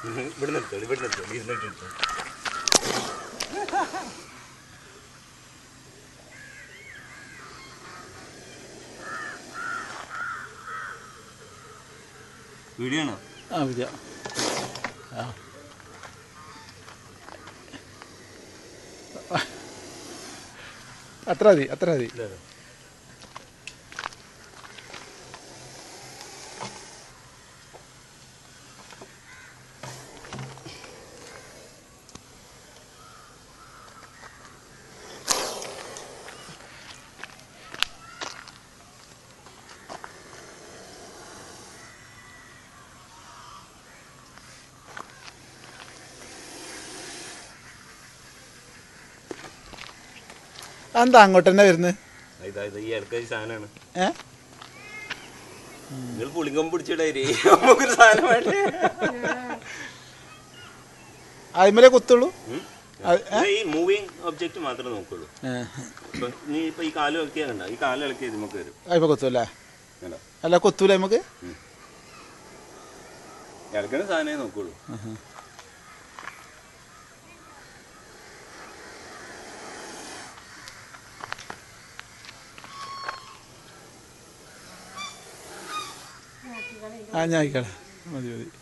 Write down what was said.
ഇവിടെ നിർത്തോളൂ ഇവിടെ നിർത്തോളൂ ഇരുന്നിട്ട് എടുത്തോളൂ വീഡിയോ ആണോ ആ വിദ്യ ആ അത്ര മതി അത്ര മതി ഇല്ല എന്താ അങ്ങോട്ട് തന്നെ വരുന്നത് ഇതാ ഇത് ഈ ഇടയ്ക്ക് സാധനമാണ് ഏ നിങ്ങൾ പുളിങ്കം പിടിച്ചിടായി നമുക്കൊരു സാധനം വേണ്ടേ അതിമലേ കുത്തുള്ളൂ ഉം? അത് ഇത് ഈ മൂവിങ് ഒബ്ജക്റ്റ് മാത്രമേ നോക്കുള്ളൂ ഏ ഇപ്പൊ നീ ഇപ്പൊ ഈ കാല് ഇളക്കിയാ കണ്ട ഈ കാല് ഇളക്കിയ നമുക്ക് വരും അതിമ കുത്തൂല്ലേ കണ്ടോ അല്ല കുത്തൂല നമുക്ക് ഇളക്കണ സാധനമേ നോക്കുള്ളൂ ആ ഞാൻ ആയിക്കോട്ടെ മതി മതി